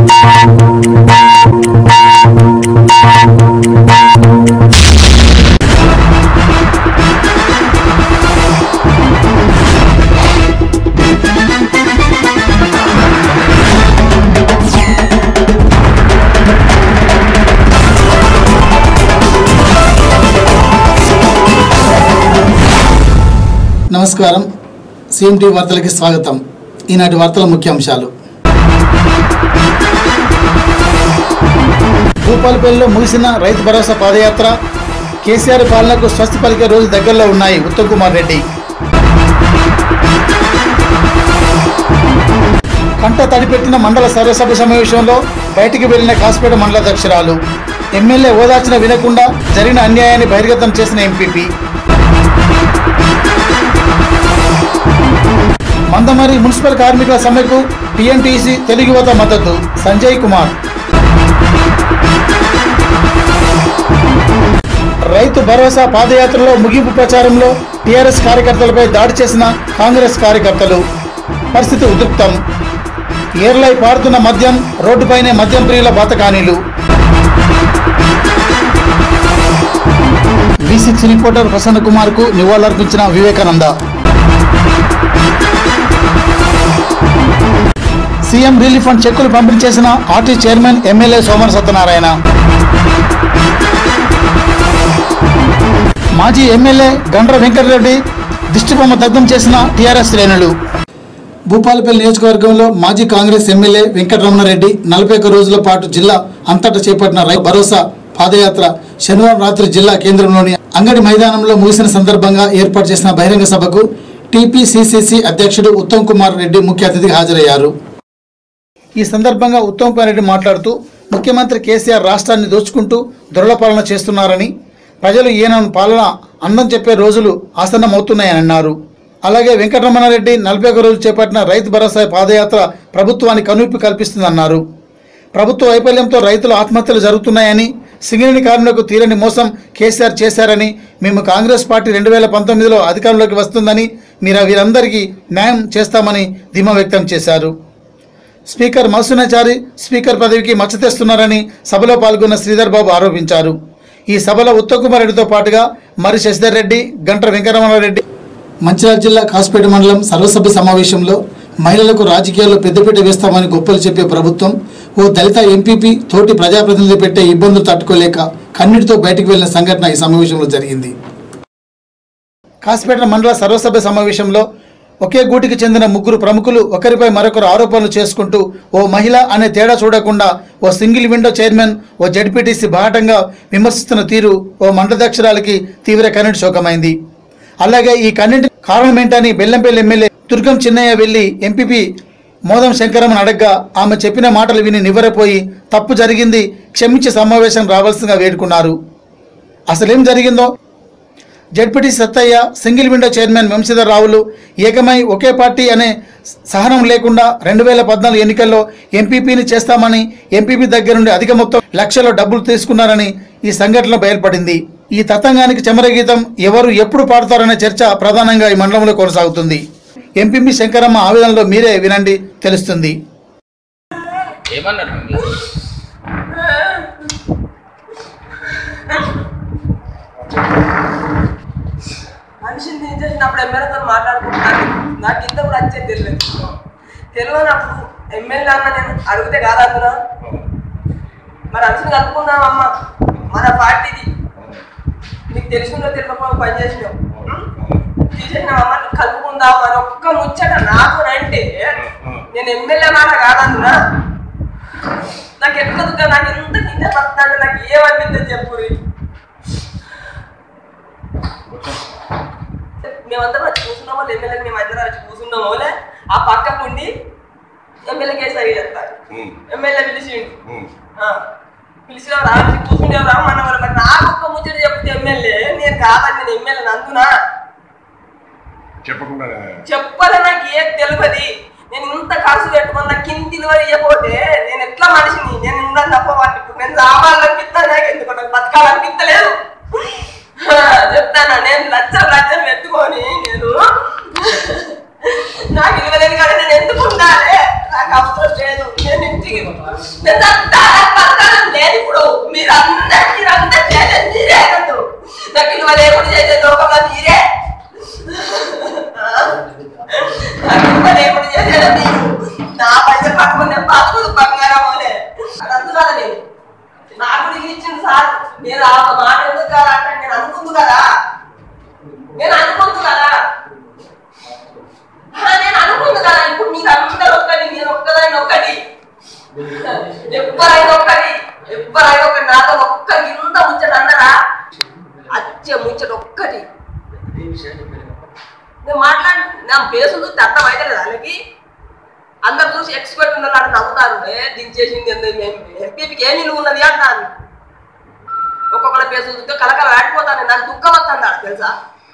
నమస్కారం సిఎంటి వార్తలకి స్వాగతం ఈనాటి వార్తల ముఖ్యాంశాలు భూపాలపల్లిలో ముగిసిన రైతు భరోసా పాదయాత్ర కేసీఆర్ పాలనకు స్వస్తి పలికే రోజు దగ్గరలో ఉన్నాయి ఉత్తమ్ కుమార్ రెడ్డి కంట తడిపెట్టిన మండల సర్వసభ సమావేశంలో బయటికి వెళ్లిన కాసిపేట మండల అధ్యక్షురాలు ఎమ్మెల్యే ఓదార్చిన వినకుండా జరిగిన అన్యాయాన్ని బహిర్గతం చేసిన ఎంపీపీ మందమరి మున్సిపల్ కార్మికుల సమ్మెకు టీఎన్టీసీ తెలుగు యువత మద్దతు సంజయ్ కుమార్ రైతు భరోసా పాదయాత్రలో ముగింపు ప్రచారంలో టీఆర్ఎస్ కార్యకర్తలపై దాడి చేసిన కాంగ్రెస్ కార్యకర్తలు పరిస్థితి ఉద్రిక్తం ఏర్లై పారుతున్న మద్యం రోడ్డుపైనే మద్యం ప్రియుల బాతకానీలు V six reporter Prasanna Kumar కు నివాళులర్పించిన వివేకానంద సీఎం రిలీఫ్ ఫండ్ చెక్కులు పంపిణీ చేసిన ఆర్టీ చైర్మన్ ఎమ్మెల్యే సోమర సత్యనారాయణ మాజీ ఎమ్మెల్యే గండ్ర వెంకటరెడ్డి దిష్టిబొమ్మ దగ్ధం చేసిన టీఆర్ఎస్ శ్రేణులు భూపాలపల్లి నియోజకవర్గంలో మాజీ కాంగ్రెస్ ఎమ్మెల్యే వెంకటరమణారెడ్డి నలభై ఒక్క రోజుల పాటు జిల్లా అంతటా చేపట్టిన రైతు భరోసా పాదయాత్ర శనివారం రాత్రి జిల్లా కేంద్రంలోని అంగడి మైదానంలో ముగిసిన సందర్భంగా ఏర్పాటు చేసిన బహిరంగ సభకు టీపీసీసీసీ అధ్యక్షుడు ఉత్తమ్ కుమార్ రెడ్డి ముఖ్య అతిథిగా హాజరయ్యారు ఈ సందర్భంగా ఉత్తమ్ కుమార్ రెడ్డి మాట్లాడుతూ ముఖ్యమంత్రి కేసీఆర్ రాష్ట్రాన్ని దోచుకుంటూ దురలపాలన చేస్తున్నారని ప్రజలు ఈయన పాలన అందం చెప్పే రోజులు ఆసన్నమవుతున్నాయని అన్నారు అలాగే వెంకటరమణారెడ్డి నలభై ఒక రోజులు చేపట్టిన రైతు భరోసా పాదయాత్ర ప్రభుత్వానికి కనువిప్పు కల్పిస్తుందన్నారు ప్రభుత్వ వైఫల్యంతో రైతుల ఆత్మహత్యలు జరుగుతున్నాయని సింగరేణి కార్మికులకు తీరని మోసం కేసీఆర్ చేశారని మేము కాంగ్రెస్ పార్టీ రెండు వేల పంతొమ్మిదిలో అధికారంలోకి వస్తుందని మీరు వీరందరికీ న్యాయం చేస్తామని ధీమా వ్యక్తం చేశారు స్పీకర్ మల్సునాచారి స్పీకర్ పదవికి మచ్చ తెస్తున్నారని సభలో పాల్గొన్న శ్రీధర్ బాబు ఆరోపించారు ఈ సభలో ఉత్తమ్ కుమార్ రెడ్డితో పాటుగా మరి శశిధర్ రెడ్డి గంట వెంకటరమణారెడ్డి మంచిర్యాల జిల్లా కాసుపేట మండలం సర్వసభ్య సమావేశంలో మహిళలకు రాజకీయాల్లో పెద్దపీట వేస్తామని గొప్పలు చెప్పే ప్రభుత్వం ఓ దళిత ఎంపీపీ తోటి ప్రజాప్రతినిధి పెట్టే ఇబ్బందులు తట్టుకోలేక కన్నీటితో బయటకు వెళ్లిన సంఘటన ఈ సమావేశంలో జరిగింది కాసిపేట మండల సర్వసభ్య సమావేశంలో ఒకే గూటికి చెందిన ముగ్గురు ప్రముఖులు ఒకరిపై మరొకరు ఆరోపణలు చేసుకుంటూ ఓ మహిళ అనే తేడా చూడకుండా ఓ సింగిల్ విండో చైర్మన్ ఓ జడ్పీటీసీ బాహటంగా విమర్శిస్తున్న తీరు ఓ మండలధ్యక్షురాలకి తీవ్ర కన్నీటి శోకమైంది అలాగే ఈ కన్నింటి కారణమేంటని బెల్లంపల్లి ఎమ్మెల్యే దుర్గం చిన్నయ్య వెళ్లి ఎంపీపీ మోదం శంకరమ్మను అడగ్గా ఆమె చెప్పిన మాటలు విని నివ్వరపోయి తప్పు జరిగింది క్షమించి సమావేశం రావాల్సిందిగా వేడుకున్నారు అసలేం జరిగిందో జడ్పీటీ Sattaiah single window chairman Vamshidhar రావులు ఏకమై ఒకే పార్టీ అనే సహనం లేకుండా రెండు వేల పద్నాలుగు ఎన్నికల్లో ఎంపీపీని చేస్తామని ఎంపీపీ దగ్గర నుండి అధిక మొత్తం లక్షల డబ్బులు తీసుకున్నారని ఈ సంఘటన బయలుపడింది ఈ తతంగానికి చెమరగీతం ఎవరు ఎప్పుడు పాడతారనే చర్చ ప్రధానంగా ఈ మండలంలో కొనసాగుతుంది ఎంపీపీ శంకరమ్మ ఆవేదనలో మీరే వినండి తెలుస్తుంది ఏమన్నారు మీరు? మనిషిని తీసేసినప్పుడు ఎమ్మెల్యేతో మాట్లాడుకుంటున్నాను నాకు ఇంత కూడా వచ్చేది తెలియదు తెలియనప్పుడు ఎమ్మెల్యే అన్న నేను అడిగితే కాదంటున్నా మరి అనుసుని కలుపుకుందాం అమ్మ మన పార్టీది నీకు తెలిసిందో తెలియకపోతే పని చేసినావు తీసేసిన అమ్మ కలుపుకుందాం అని ఒక్క ముచ్చట నాకు అంటే నేను ఎమ్మెల్యే మాట కాదంటున్నా నాకు ఎట్లా దుఃఖం నాకు ఎంత కింద పడుతున్నాడు నాకు ఏమనిపిందో చెప్పు మేమందరం వచ్చి కూర్చున్నామో ఎమ్మెల్యే మేము అందరం వచ్చి కూర్చున్నామో లే, ఆ పక్కకు ఉండి ఎమ్మెల్యే కేసరి చేస్తారు ఎమ్మెల్యే పిలిచిండు ఆ, పిలిచిన రాసి కూర్చుంటే రామన్న వాళ్ళు మరి నాకు ఒక్క ముచ్చట చెప్తే ఎమ్మెల్యే నేను కాదని నేను ఎమ్మెల్యే నందునా చెప్పకుండా చెప్పలే నాకు ఏది తెలియదు నేను ఇంత ఖర్చు పెట్టుకున్న కింది వరకు ఇవ్వకపోతే నేను ఎట్లా మనిషిని నేను ఉండని తప్ప వాటి ఇప్పుడు నేను రావాలనిపిస్తాను నాకు ఎందుకు నాకు బతకాలనిపిస్తలేదు ఆ, చెప్తానా నేను లచ్చలు లచ్చలు పెట్టుకొని నేను నాకు ఇవ్వలేని కదా నేను ఎందుకు ఉండాలి నాకు అవసరం లేదు నేను ఇంటికి నేను చస్తా, నాకు బతకాలని లేదు ఇప్పుడు మీరందరూ మీరందరూ చేసేది మీరే అన్నట్టు నాకు ఇల్లు లేకుండా చేసే లోకంలో మీరే నాకు ఇల్లు లేకుండా చేసేది మీరు నా పైసలు పట్టుకుని నేను బతుకుడు బంగారం అనే అది అందు కదా నేను నాకు ఇది ఇచ్చింది సార్ నేను ఆ మాట ఎందుకు కదా అంటే నేను అనుకుంది కదా నేను అనుకుంది కదా ఆ, నేను అనుకుంది కదా ఇప్పుడు మీరు అందరూ ఒక్కటి నేను ఒక్కదాన్ని ఒక్కటి ఎవ్వరైనా ఒక్కటి ఎవ్వరైనా ఒకటి నాతో ఒక్కటి ఇంత ముచ్చట అన్నరా అచ్చే ముచ్చట ఒక్కటి నేను మాట్లాడి నా ఫేస్ చూస్తే అర్థం అయితే లేదు వాళ్ళకి అందరు చూసి ఎక్స్పర్ట్ ఉన్న వాళ్ళు నవ్వుతారు ఏ దించేసింది ఎంపీపీకి ఏమి నిలువ ఉన్నది అంటారు ఒక్కొక్కళ్ళ ఫేస్ చూస్తే కలకల ఆడిపోతాను నాకు దుఃఖం వస్తుంది తెలుసా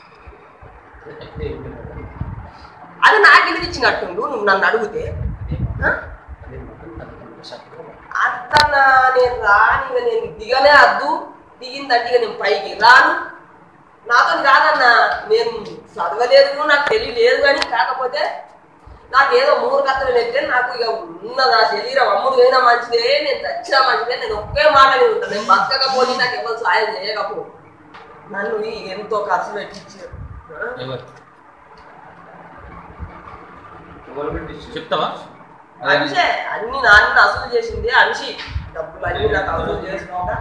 అది నాకు వినిపించినట్టుండు నువ్వు నన్ను అడిగితే ఆ? అత్తన్నా నేను రాని ఇక నేను దిగనే అద్దు దిగిందంటే ఇక నేను పైకి రాను నాతో కాదన్నా నేను చదవలేదు నాకు తెలియలేదు కానీ కాకపోతే నాకు ఏదో మూడు కథలు నెట్టే నాకు ఇక ఉన్న నా శరీరం అమ్ముడు అయినా మంచిదే నేను చచ్చినా మంచిదే నేను ఒకే మాట నేను ఉంటాను నేను బతకకపోతే నాకు ఎవరు సాయం చేయకపో నన్ను ఈ ఎంతో ఖర్చు పెట్టించారు ఆ? ఎవరు చెప్తావా అనిషే అన్ని నాన్న అసలు చేసింది అనిషి డబ్బులు అన్ని నాకు అసలు చేసుకుంటా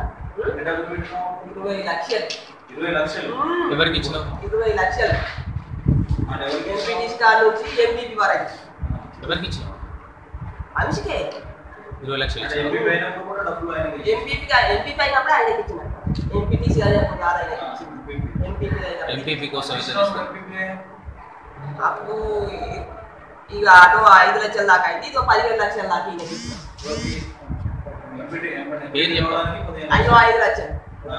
ఇరవై లక్షలు ఇరవై లక్షలు ఉమ్, ఎవరికి ఇచ్చినావు ఇరవై లక్షలు ఆయన ఎవరికి ఎంపీటీ స్టార్ నుంచి ఎంపీపీ వరకు ఎవరికి ఇచ్చినావు అనిషికే ఇరవై లక్షలు ఆయన ఇచ్చినావు ఎంపీ అయినప్పుడు కూడా డబ్బులు ఆయనకి ఇచ్చారు. ఎంపీపీ ఎంపీపీ అయినప్పుడు ఆయనకి ఇచ్చినట్టు ఎంపీటీసీ అయినప్పుడు కాదు ఆయన ఎంపీపీ అయినప్పుడు ఎంపీపీ కోసం అయితే ఇచ్చినావు తీసుకో. ఎంపీపీ. అప్పుడు ఈ- ఇక అటు ఐదు లక్షల దాకా అయింది ఇదో పదిహేను లక్షల దాకా ఈయనకి ఇచ్చిన. ఎవరికి? ఎంపీటీ ఎంపీటీ పేరు చెప్పు. ఇవ్వడానికి పదిహేను అయ్యో ఐదు లక్షలు ఆ.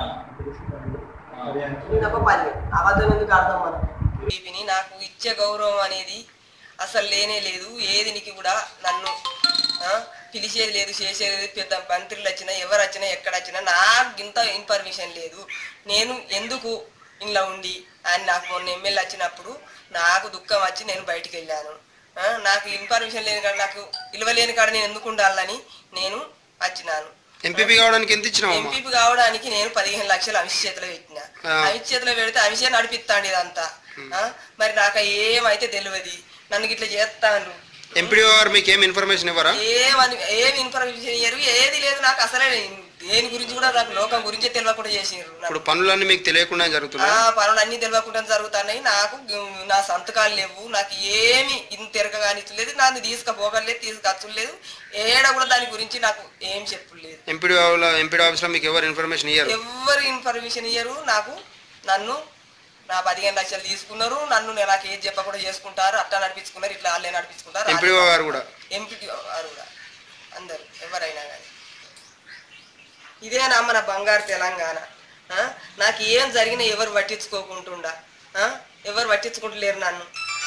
ఆ. ఈయనొక పదివేలు అబద్ధం ఎందుకు అర్థం మనం బీపీని నాకు ఇచ్చే గౌరవం అనేది అసలు లేనే లేదు ఏది నీకు కూడా నన్ను ఆ, పిలిచేది లేదు చేసేది లేదు పెద్ద మంత్రులు వచ్చినా ఎవరు వచ్చినా ఎక్కడ వచ్చినా నాకు ఇంత ఇన్ఫర్మేషన్ లేదు నేను ఎందుకు ఇంట్లో ఉండి అని నాకు మొన్న ఎమ్మెల్యే వచ్చినప్పుడు నాకు దుఃఖం వచ్చి నేను బయటికి వెళ్ళాను ఆ, నాకు ఇన్ఫర్మేషన్ లేని కాడ నాకు విలువ లేని కాడ నేను ఎందుకు ఉండాలని నేను వచ్చినాను ఎంపీపీ కావడానికి ఎంత ఇచ్చినావు అమ్మా ఎంపీ కావడానికి నేను పదిహేను లక్షలు అమిష్ చేతిలో పెట్టిన ఆ. అమిష్ చేతిలో పెడితే అమిషే నడిపిస్తాండి ఇదంతా ఆ? మరి నాకు ఏమైతే తెలియదు నన్ను ఇట్లా చేస్తాను ఎంపీడీ గారు మీకు ఏం ఇన్ఫర్మేషన్ ఇవ్వరా ఏమని ఏమి ఇన్ఫర్మేషన్ ఇయ్యరు ఏది లేదు నాకు అసలే దేని గురించి కూడా నాకు లోకం గురించే తెలియకుండా చేసినారు ఇప్పుడు పనులన్నీ మీకు తెలియకుండా ఆ జరుగుతున్నాయి పనులు అన్ని తెలియకుండా జరుగుతున్నాయి నాకు గు- నా సంతకాలు లేవు నాకు ఏమి ఇంత తిరగగానిలేదు నన్ను తీసుకుపోగలేదు తీసుకొచ్చలేదు ఏడ కూడా దాని గురించి నాకు ఏం చెప్పులేదు ఎంపీడీ ఎంపీడీ ఆఫీస్లో మీకు ఎవరు ఇన్ఫర్మేషన్ ఇయ్యరు ఎవ్వరు ఇన్ఫర్మేషన్ ఇయ్యరు నాకు నన్ను నా పదిహేను లక్షలు తీసుకున్నారు నన్ను నేను నాకు ఏది చెప్పకుండా చేసుకుంటారు అట్టా నడిపించుకున్నారు ఇట్లా వాళ్ళే నడిపించుకుంటారు ఎంపీడీ గారు కూడా ఎంపీ గారు కూడా అందరు ఎవరైనా కానీ ఇదేనా మన బంగారు తెలంగాణ ఆ? నాకు ఏం జరిగినా ఎవరు పట్టించుకోకుంటుండా ఆ? ఎవరు పట్టించుకుంటలేరు నన్ను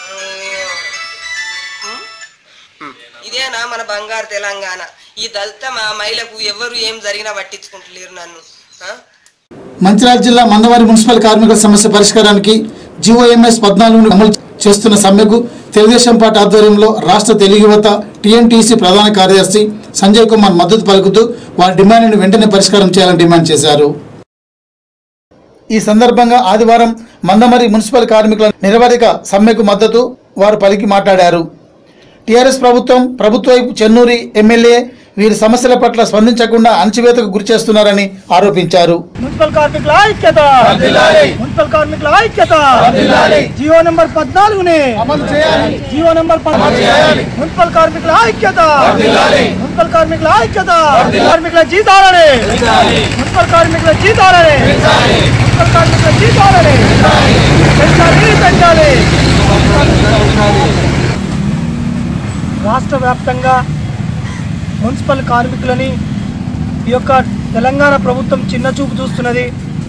ఉమ్. ఉమ్? ఇదేనా మన బంగారు తెలంగాణ ఈ దళిత మా మహిళకు ఎవరు ఏం జరిగినా పట్టించుకుంటలేరు నన్ను ఆ? మంచిర్యాల జిల్లా మందవారి మున్సిపల్ కార్మికుల సమస్య పరిష్కారానికి జీఓఎంఎస్ పద్నాలుగును అమలు చేస్తున్న సమ్మెకు తెలుగుదేశం పార్టీ ఆధ్వర్యంలో రాష్ట్ర తెలుగు యువత టీఎన్టీసీ ప్రధాన కార్యదర్శి సంజయ్ కుమార్ మద్దతు పలుకుతూ వారి డిమాండ్ను వెంటనే పరిష్కారం చేయాలని డిమాండ్ చేశారు ఈ సందర్భంగా ఆదివారం మందమరి మున్సిపల్ కార్మికుల నిరవధిక సమ్మెకు మద్దతు వారు పలికి మాట్లాడారు టీఆర్ఎస్ ప్రభుత్వం ప్రభుత్వ వైపు చెన్నూరి ఎమ్మెల్యే వీరి సమస్యల పట్ల స్పందించకుండా అణచివేతకు గురి చేస్తున్నారని ఆరోపించారు మున్సిపల్ కార్మికుల ఐక్యత మున్సిపల్ కార్మికుల ఐక్యత జియో నెంబర్ పద్నాలుగుని జియో నెంబర్ పద్నాలుగు మున్సిపల్ కార్మికుల ఐక్యత మున్సిపల్ కార్మికుల ఐక్యత కార్మికుల జీతాలని మున్సిపల్ కార్మికుల జీతాలని మున్సిపల్ కార్మికుల జీతాలని పెంచాలి పెంచాలి రాష్ట్ర వ్యాప్తంగా మున్సిపల్ కార్మికులని ఈ యొక్క తెలంగాణ ప్రభుత్వం చిన్న చూపు చూస్తున్నది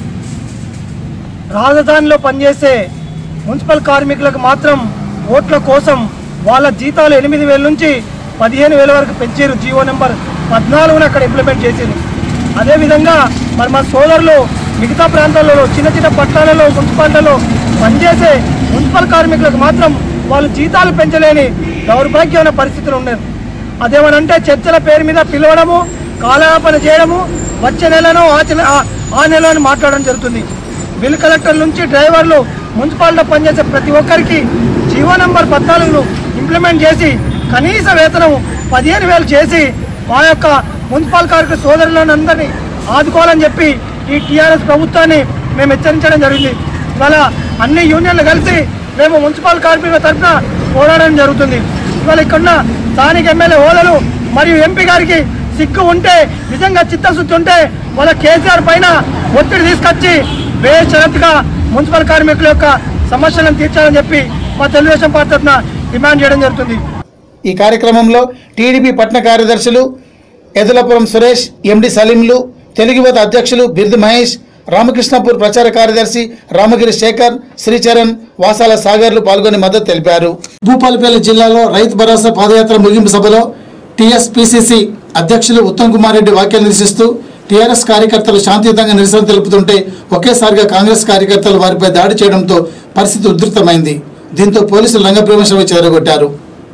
రాజధానిలో పనిచేసే మున్సిపల్ కార్మికులకు మాత్రం ఓట్ల కోసం వాళ్ళ జీతాలు ఎనిమిది వేల నుంచి పదిహేను వేల వరకు పెంచారు జీవో నెంబర్ పద్నాలుగును అక్కడ ఇంప్లిమెంట్ చేసింది అదేవిధంగా మరి మా సోదరులు మిగతా ప్రాంతాలలో చిన్న చిన్న పట్టణాలలో మున్సిపాలిటీలలో పనిచేసే మున్సిపల్ కార్మికులకు మాత్రం వాళ్ళు జీతాలు పెంచలేని దౌర్భాగ్యమైన పరిస్థితులు ఉన్నారు అదేమనంటే చర్చల పేరు మీద పిలవడము కాలయాపన చేయడము వచ్చే నెలను ఆ చె- ఆ- ఆ నెలను మాట్లాడడం జరుగుతుంది బిల్ కలెక్టర్ నుంచి డ్రైవర్లు మున్సిపాలిటీలో పనిచేసే ప్రతి ఒక్కరికి జీవో నంబర్ పద్నాలుగును ఇంప్లిమెంట్ చేసి కనీస వేతనం పదిహేను వేలు చేసి మా యొక్క మున్సిపల్ కార్మిక సోదరులను అందరినీ ఆదుకోవాలని చెప్పి ఈ టీఆర్ఎస్ ప్రభుత్వాన్ని మేము హెచ్చరించడం జరిగింది ఇవాళ అన్ని యూనియన్లు కలిసి మేము మున్సిపల్ కార్మికుల తరఫున పోరాడడం జరుగుతుంది ఇవాళ ఇక్కడున్న స్థానిక ఎమ్మెల్యే హోదాలు మరియు ఎంపీ గారికి సిగ్గు ఉంటే నిజంగా చిత్తశుద్ధి ఉంటే వాళ్ళ కేసీఆర్ పైన ఒత్తిడి తీసుకొచ్చి బేషరతుగా మున్సిపల్ కార్మికుల యొక్క సమస్యలను తీర్చాలని చెప్పి మా తెలుగుదేశం పార్టీ తరఫున డిమాండ్ చేయడం జరుగుతుంది ఈ కార్యక్రమంలో టీడీపీ పట్న కార్యదర్శులు ఎదులపురం సురేష్ ఎండి సలీంలు తెలుగువత అధ్యక్షులు బిర్దు మహేష్ రామకృష్ణపూర్ ప్రచార కార్యదర్శి రామగిరి శేఖర్ శ్రీచరణ్ వాసాల సాగర్లు పాల్గొని మద్దతు తెలిపారు భూపాలపల్లి జిల్లాలో రైతు భరోసా పాదయాత్ర ముగింపు సభలో టీఎస్పీసీసీ అధ్యక్షులు ఉత్తమ్ కుమార్ రెడ్డి వ్యాఖ్యలు నిరసిస్తూ టీఆర్ఎస్ కార్యకర్తలు శాంతియుతంగా నిరసన తెలుపుతుంటే ఒకేసారిగా కాంగ్రెస్ కార్యకర్తలు వారిపై దాడి చేయడంతో పరిస్థితి ఉధృతమైంది దీంతో పోలీసులు రంగప్రవేశం చెదరగొట్టారు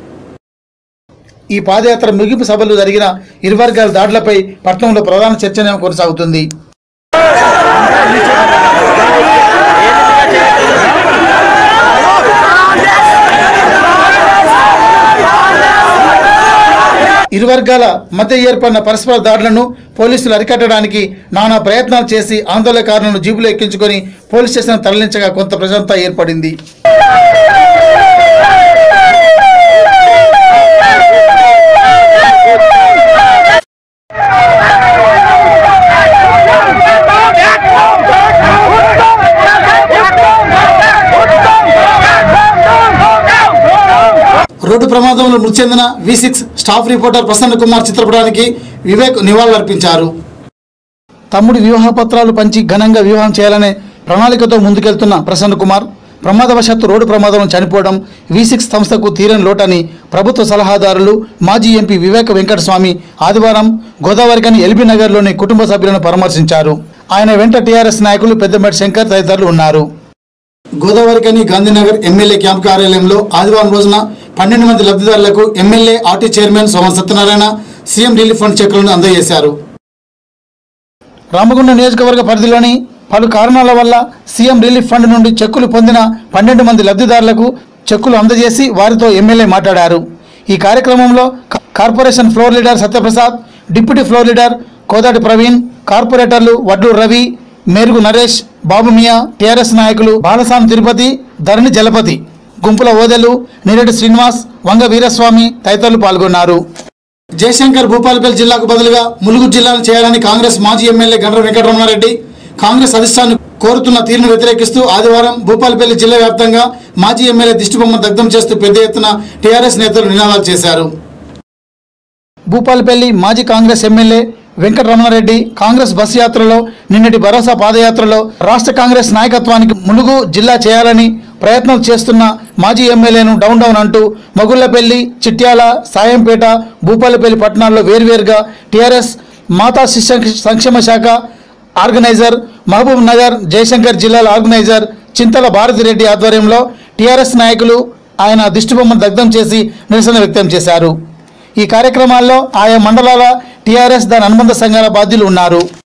ఈ పాదయాత్ర ముగింపు సభలు జరిగిన ఇరు వర్గాల దాడులపై పట్టణంలో ప్రధాన చర్చనే కొనసాగుతుంది ఇరు వర్గాల మధ్య ఏర్పడిన పరస్పర దాడులను పోలీసులు అరికట్టడానికి నానా ప్రయత్నాలు చేసి ఆందోళనకారులను జీబులో ఎక్కించుకొని పోలీస్ స్టేషన్ తరలించగా కొంత ప్రశాంతత ఏర్పడింది రోడ్డు ప్రమాదంలో మృతి చెందిన V six staff reporter Prasanna Kumar చిత్రపటానికి వివేక్ నివాళులర్పించారు తమ్ముడి వివాహ పత్రాలు పంచి ఘనంగా వివాహం చేయాలనే ప్రణాళికతో ముందుకెళ్తున్న ప్రసన్న కుమార్ ప్రమాదవశాత్తు రోడ్డు ప్రమాదంలో చనిపోవడం వి సిక్స్ సంస్థకు తీరని లోటని ప్రభుత్వ సలహాదారులు మాజీ ఎంపీ వివేక వెంకటస్వామి ఆదివారం గోదావరికని ఎల్బీ నగర్లోని కుటుంబ సభ్యులను పరామర్శించారు ఆయన వెంట టీఆర్ఎస్ నాయకులు పెద్దమెట్ శంకర్ తదితరులు ఉన్నారు గోదావరికని గాంధీనగర్ ఎమ్మెల్యే క్యాంప్ కార్యాలయంలో ఆదివారం రోజున పన్నెండు మంది లబ్ధిదారులకు ఎమ్మెల్యే ఆర్టీ చైర్మన్ సోమన్ సత్యనారాయణ సీఎం రిలీఫ్ ఫండ్ చెక్కులను అందజేశారు రామగుండం నియోజకవర్గ పరిధిలోని పలు కారణాల వల్ల సీఎం రిలీఫ్ ఫండ్ నుండి చెక్కులు పొందిన పన్నెండు మంది లబ్ధిదారులకు చెక్కులు అందజేసి వారితో ఎమ్మెల్యే మాట్లాడారు ఈ కార్యక్రమంలో కా- corporation floor leader Satyaprasad deputy floor leader Kodati Praveen కార్పొరేటర్లు వడ్లు రవి మేరుగు నరేష్ బాబు మియా టీఆర్ఎస్ నాయకులు బాలసాం తిరుపతి ధరణి జలపతి గుంపుల ఓదెలు నిరెడ్డి శ్రీనివాస్ వంగ వీరస్వామి తదితరులు పాల్గొన్నారు జయశంకర్ భూపాలపల్లి జిల్లాకు బదులుగా ములుగు జిల్లాను చేయాలని కాంగ్రెస్ మాజీ ఎమ్మెల్యే గండ్ర వెంకటరమణారెడ్డి కాంగ్రెస్ అధిష్టానం కోరుతున్న తీరును వ్యతిరేకిస్తూ ఆదివారం భూపాలపల్లి జిల్లా వ్యాప్తంగా మాజీ ఎమ్మెల్యే దిష్టిబొమ్మ దగ్ధం చేస్తూ పెద్ద ఎత్తున టీఆర్ఎస్ నేతలు నినాదాలు చేశారు భూపాలపల్లి మాజీ Congress MLA Venkataramana Reddy Congress bus యాత్రలో నిన్నటి భరోసా పాదయాత్రలో రాష్ట్ర కాంగ్రెస్ నాయకత్వానికి ములుగు జిల్లా చేయాలని ప్రయత్నాలు చేస్తున్న మాజీ ఎమ్మెల్యేను డౌన్ డౌన్ అంటూ మగుళ్లపల్లి చిట్యాల సాయంపేట భూపాలపల్లి పట్టణాల్లో వేర్వేరుగా టీఆర్ఎస్ మాతా శిశు సంక్షేమ శాఖ ఆర్గనైజర్ మహబూబ్ నగర్ జయశంకర్ జిల్లాల ఆర్గనైజర్ చింతల భారతిరెడ్డి ఆధ్వర్యంలో టీఆర్ఎస్ నాయకులు ఆయన దిష్టిబొమ్మను దగ్ధం చేసి నిరసన వ్యక్తం చేశారు ఈ కార్యక్రమాల్లో ఆయా మండలాల టీఆర్ఎస్ దాని అనుబంధ సంఘాల బాధ్యులు ఉన్నారు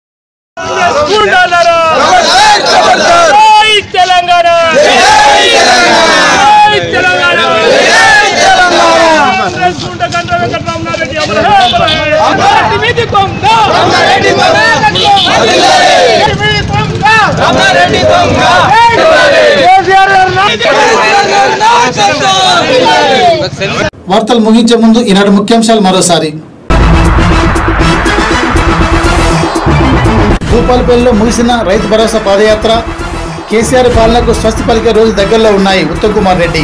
వార్తలు ముగించే ముందు ఈనాటి ముఖ్యాంశాలు మరోసారి భూపాలపల్లిలో ముగిసిన రైతు భరోసా పాదయాత్ర కేసీఆర్ పాలనకు స్వస్తి పలికే రోజు దగ్గరలో ఉన్నాయి ఉత్తమ్ కుమార్ రెడ్డి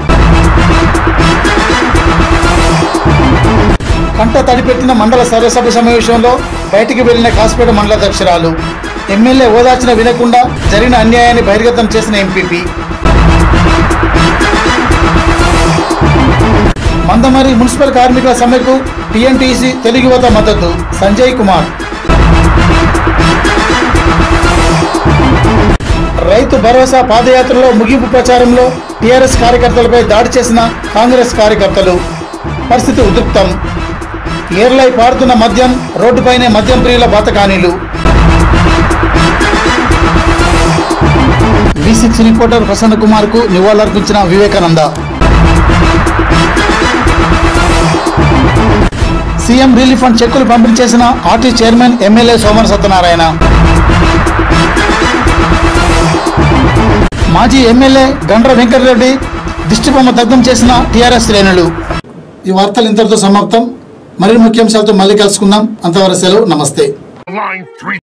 కంట తడిపెట్టిన మండల సర్వసభ సమావేశంలో బయటికి వెళ్లిన కాసిపేట మండల అధ్యక్షురాలు ఎమ్మెల్యే ఓదార్చిన వినకుండా జరిగిన అన్యాయాన్ని బహిర్గతం చేసిన ఎంపీపీ మందమరి మున్సిపల్ కార్మికుల సమ్మెకు టీఎన్టీసీ తెలుగు యువత మద్దతు సంజయ్ కుమార్ రైతు భరోసా పాదయాత్రలో ముగింపు ప్రచారంలో టీఆర్ఎస్ కార్యకర్తలపై దాడి చేసిన కాంగ్రెస్ కార్యకర్తలు పరిస్థితి ఉద్రిక్తం ఏర్లై పారుతున్న మద్యం రోడ్డుపైనే మద్యం ప్రియుల బతకానీలు V six reporter Prasanna Kumar కు నివాళులర్పించిన వివేకానంద సీఎం రిలీఫ్ ఫండ్ చెక్కులు పంపిణీ చేసిన ఆర్టీ చైర్మన్ ఎమ్మెల్యే సోమన సత్యనారాయణ మాజీ ఎమ్మెల్యే గండ్ర వెంకటరెడ్డి దిష్టిబొమ్మ దగ్ధం చేసిన టీఆర్ఎస్ శ్రేణులు ఈ వార్తలు ఇంతటితో సమాప్తం మరిన్ని ముఖ్యాంశాలతో మళ్ళీ కలుసుకుందాం అంతవరకు సెలవు నమస్తే Line three.